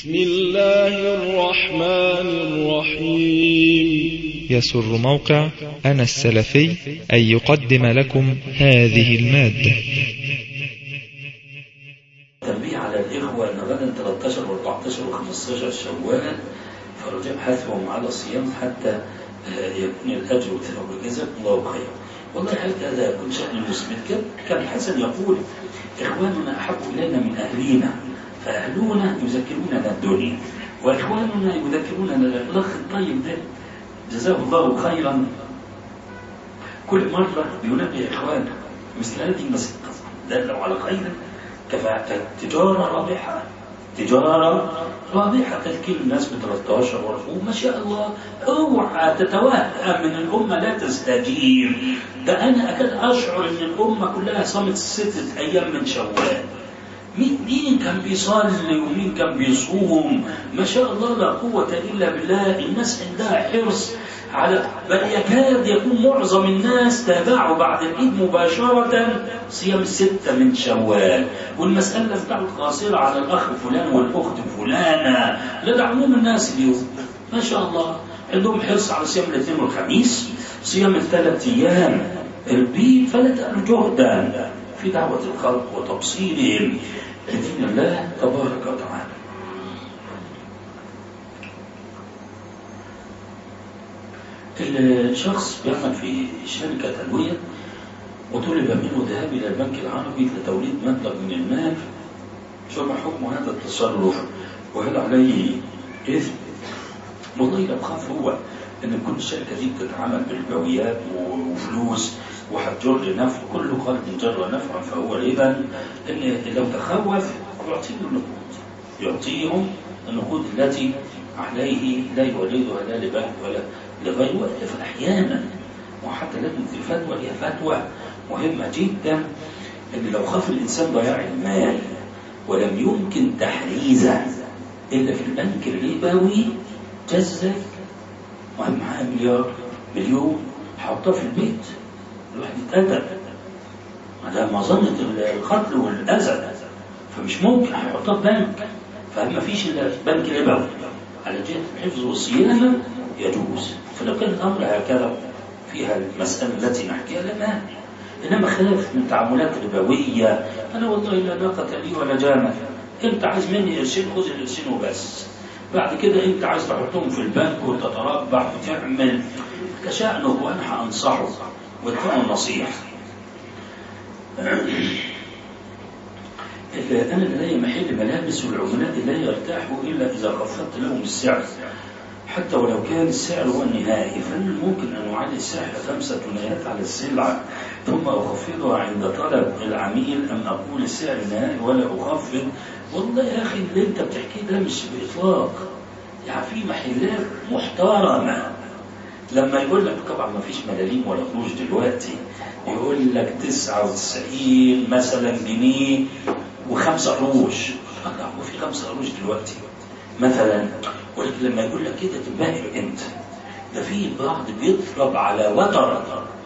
بسم الله الرحمن الرحيم يسر موقع أنا السلفي أن يقدم لكم هذه المادة تنبيه على الإخوة أن غدا 13 و14 و15 شوال فرجاء حثهم على الصيام حتى يكون الأجر والثواب جزاكم الله خيرا والله هل هذا يكون شأن المسلمين كان كان الحسن يقول إخواننا أحب إلينا من أهلينا فأهلنا يذكروننا الدنيا وإخواننا يذكروننا الأخ الطيب ده جزاه الله خيرا كل مرة بينبه إخوانه مثل هذه المسألة دلوا على خير كتجارة رابحة تجارة رابحة تذكير الناس ب 13 ورسول ما شاء الله اوعى تتوهم من الأمة لا تستجيب ده أنا أكاد أشعر إن الأمة كلها صامت ستة أيام من شوال مين مين كان بيصلي ومين كان بيصوم ما شاء الله لا قوة إلا بالله الناس عندها حرص على بل يكاد يكون معظم الناس تابعوا بعد العيد مباشرة صيام الستة من شوال والمسألة بتاعت قاصرة على الأخ فلان والأخت فلانة لا ده عموم الناس اليوم ما شاء الله عندهم حرص على صيام الاثنين والخميس صيام الثلاث أيام البيت فلا تألوا جهدا في دعوة الخلق وتبصيرهم لدين الله تبارك وتعالى الشخص بيعمل في شركة تنوية وطلب منه الذهاب إلى البنك العربي لتوليد مبلغ من المال فما حكم هذا التصرف وهل عليه إثم؟ والله لو خاف هو إن كل الشركة دي بتتعامل بالبويات وفلوس وهتجر نفع كل قرض جر نفعا فهو ربا إن لو تخوف يعطيهم النقود يعطيهم النقود التي عليه لا يولدها لا لبنك ولا لغيره فأحيانا وحتى لازم في الفتوى هي فتوى مهمة جدا ان لو خاف الانسان ضياع المال ولم يمكن تحريزه الا في البنك الربوي جزك وهم معاه مليار مليون حطاه في البيت الواحد يتقتل على مظنة القتل والأذى فمش ممكن هيحطها في بنك فما فيش الا بنك ربوي على جهة الحفظ والصيانة يجوز فلو كان الأمر هكذا فيها المسألة التي نحكيها لا مانع إنما خلاف من تعاملات ربوية أنا والله لا ناقة لي ولا جامة أنت عايز مني قرشين خذ القرشين وبس بعد كده أنت عايز تحطهم في البنك وتتربح وتعمل كشأنه وأنا هأنصحه وادفعه النصيحة أنا لدي محل ملابس والعملاء لا يرتاحوا إلا إذا خفضت لهم السعر حتى ولو كان السعر هو النهائي فمن ممكن أن أعلي السعر خمسة جنيهات على السلعة ثم أخفضها عند طلب العميل أم أقول السعر النهائي ولا أخفض والله يا أخي اللي أنت بتحكيه ده مش بإطلاق يعني في محلات محترمة لما يقول لك طبعا ما فيش ملاليم ولا قروش دلوقتي يقول لك 99 مثلا جنيه وخمسة قروش لا هو في خمسة قروش دلوقتي مثلا ولكن لما يقول لك كده تنبهر انت ده في البعض بيضرب على وتر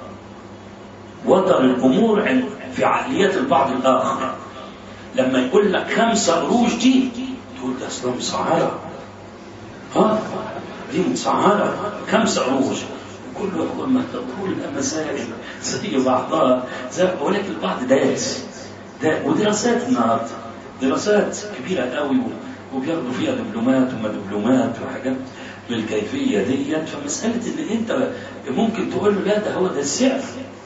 وتر الامور في عقليات البعض الاخر لما يقول لك خمسة قروش دي تقول ده اصلا مسعرة ها دي مسعرة خمسة قروش كله هو ما تقول مسائل زي بعضها زي ولكن البعض دارس ده ودراسات النهارده دراسات كبيرة قوي وبياخدوا فيها دبلومات وما دبلومات وحاجات بالكيفية ديت فمسألة ان انت ممكن تقول له لا ده هو ده السعر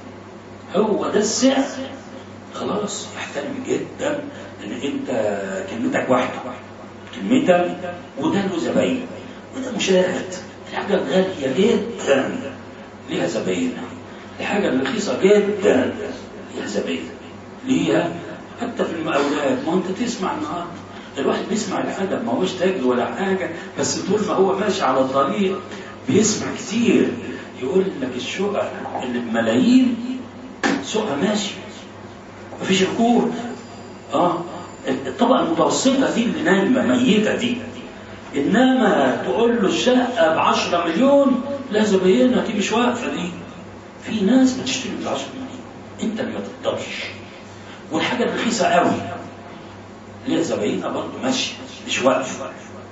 هو ده السعر خلاص احترم جدا ان انت كلمتك واحدة كلمتك وده له زباين وده مشاهد الحاجة غالية جدا ليها زباين الحاجة رخيصة جدا ليها زباين ليها حتى في المقاولات ما انت تسمع النهارده الواحد بيسمع الحاجة ما هوش تاجر ولا حاجة بس طول ما هو ماشي على الطريق بيسمع كتير يقول لك الشقق اللي بملايين سوقها ماشي مفيش ركود اه الطبقة المتوسطة دي اللي نايمة ميتة دي انما تقول له الشقة ب 10 مليون لا زباينها دي مش واقفة دي في ناس بتشتري ب 10 مليون انت اللي ما تقدرش والحاجة الرخيصة قوي ليها زباينها برضه ماشية مش واقفة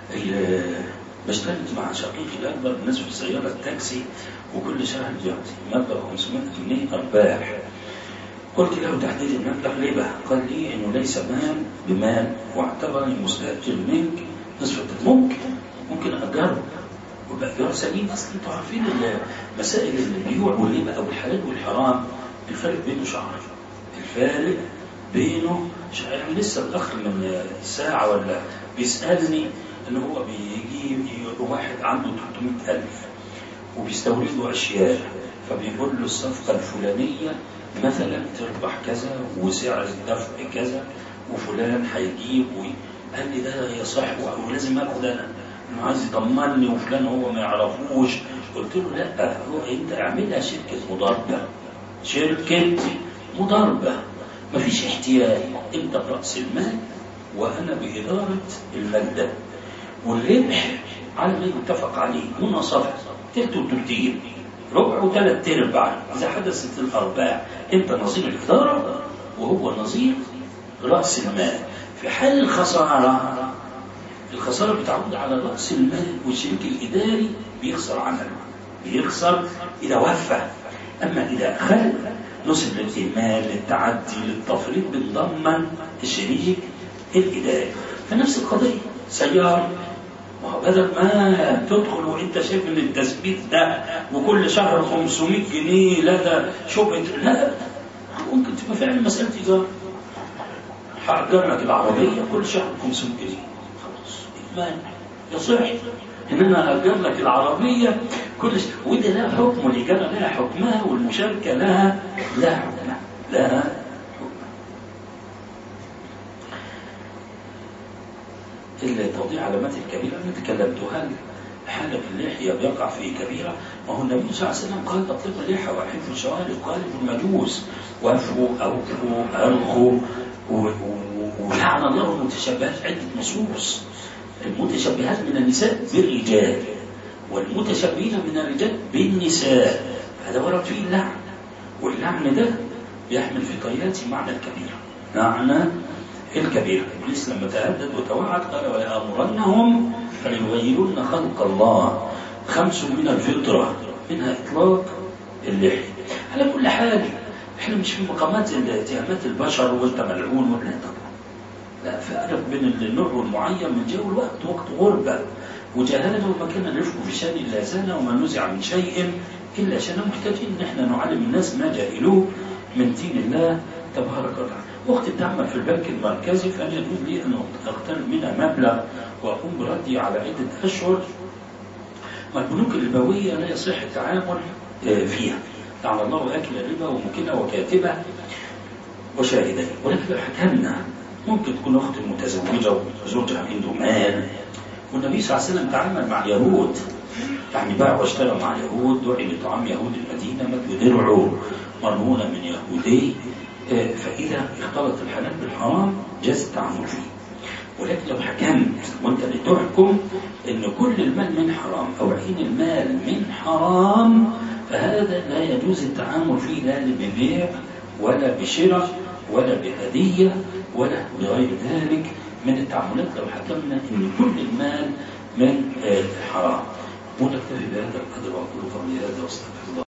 ال- بشترك مع شقيقي الأكبر بالنسبة لسيارة التاكسي وكل شهر يعطي مبلغ 500 جنيه أرباح قلت له تحديد المبلغ ليه بقى؟ قال لي انه ليس مال بمال واعتبرني مستاجر منك نصف الت- ممكن ممكن اجره وبأجار سليم اصل انتوا عارفين ال- مسائل البيوع والربا او الحلال والحرام الفرق بينه شعر الفارق بينه شعر يعني لسه الاخ من ساعه ولا بيسالني ان هو بيجي واحد عنده 300000 وبيستوردوا اشياء فبيقول له الصفقه الفلانيه مثلا تربح كذا وسعر الدفع كذا وفلان هيجيب وي- قال لي ده يصح ولازم اخد انا انه عايز يطمني وفلان هو ما يعرفوش قلت له لا هو انت اعملها شركه مضاربه شركه مضاربه مفيش احتياج انت براس المال وانا باداره المال ده والربح على ما يتفق عليه مناصفه تلت وتلتين ربع وثلاث ارباع اذا حدثت الارباع انت نظير الاداره وهو نظير راس المال في حال الخساره الخساره بتعود على راس المال والشريك الاداري بيخسر عنها بيخسر اذا وفى اما اذا خل نصب للاهمال للتعدي للتفريط بنضمن الشريك الاداري فنفس القضيه سياره ما هو بدل ما تدخل وانت شايف ان التثبيت ده وكل شهر 500 جنيه لا ده شبهه لا ممكن تبقى فعلا مساله ايجار هأجر لك العربيه كل شهر 500 جنيه خلاص اجمال يصح ان انا اجر لك العربيه كل ش... وده لها حكم والاجاره لها حكمها والمشاركه لها لها حكمها لها حكمها توضيح علامات الكبيرة أنا تكلمت هل حلق اللحية بيقع في كبيرة ما هو النبي صلى الله عليه وسلم قال تطلق اللحى وحفظ الشوارب قالب المجوس وافوا أوفوا أرخوا و- و- ولعن الله المتشبهات عدة نصوص المتشبهات من النساء بالرجال والمتشبهين من الرجال بالنساء هذا ورد فيه اللعن واللعن ده يحمل في طياته معنى الكبيرة معنى الكبيرة إبليس لما تهدد وتوعد قال ولآمرنهم فليغيرن خلق الله خمس من الفطرة منها إطلاق اللحية على كل حال احنا مش في مقامات اتهامات البشر وانت ملعون ولا طبعا لا فرق بين النوع والمعين من جو الوقت وقت غربة وجهالة وما كان الرفق في شان إلا زان وما نزع من شيء إلا شان محتاجين إن احنا نعلم الناس ما جاهلوه من دين الله تبارك وتعالى وقت التعمل في البنك المركزي كان يجوز لي أن أقترب منها مبلغ وأقوم بردي على عدة أشهر والبنوك الربوية لا يصح التعامل آه، فيها لعن الله أكل الربا ومكنه وكاتبه وشاهديه ولكن لو حكمنا ممكن تكون أخت متزوجة وزوجها عنده مال والنبي صلى الله عليه وسلم تعامل مع اليهود يعني باع واشترى مع اليهود دعي بطعام يهود المدينة مد درعه مرهونة من يهودي آه، فإذا اختلط الحلال بالحرام جاز التعامل فيه ولكن لو حكمت وانت اللي تحكم ان كل المال من حرام او عين المال من حرام فهذا لا يجوز التعامل فيه لا ببيع ولا بشراء ولا بهدية ولا بغير ذلك من التعاملات لو حكمنا ان كل المال من آه، حرام ونكتفي بهذا القدر واقول قولي هذا واستغفر الله